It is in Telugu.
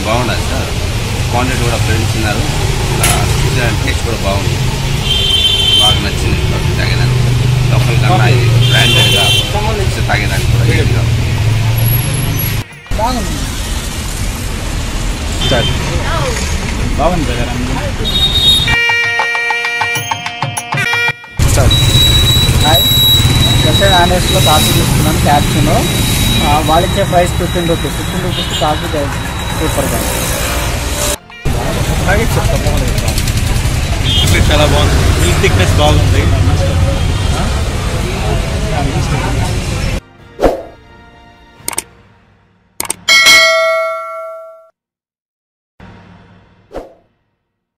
బాగుండదు సార్ క్వాంటిటీ కూడా ఫ్రెండ్స్ ఉన్నారు టేస్ట్ కూడా బాగుంది బాగా నచ్చింది కాఫీ తాగేదానికి లోకల్ కన్నా ఇది బ్రాండెడ్గా తాగేదానికి కూడా ఈజీగా ఉంది. బాగుంది స్టార్ట్ బాగుంది బ్రదర్ స్టార్ట్ హాయ్ ఎస్ఐ ఆనెస్ట్లో కాఫీ తీసుకున్నాను క్యాప్షన్లో వాళ్ళు ఇచ్చే price fifteen rupees fifteen rupees coffee సూపర్గా అలాగే చెప్తా బాగుంది మిల్క్ చాలా బాగుంది మిల్క్ థిక్నెస్ బాగుంది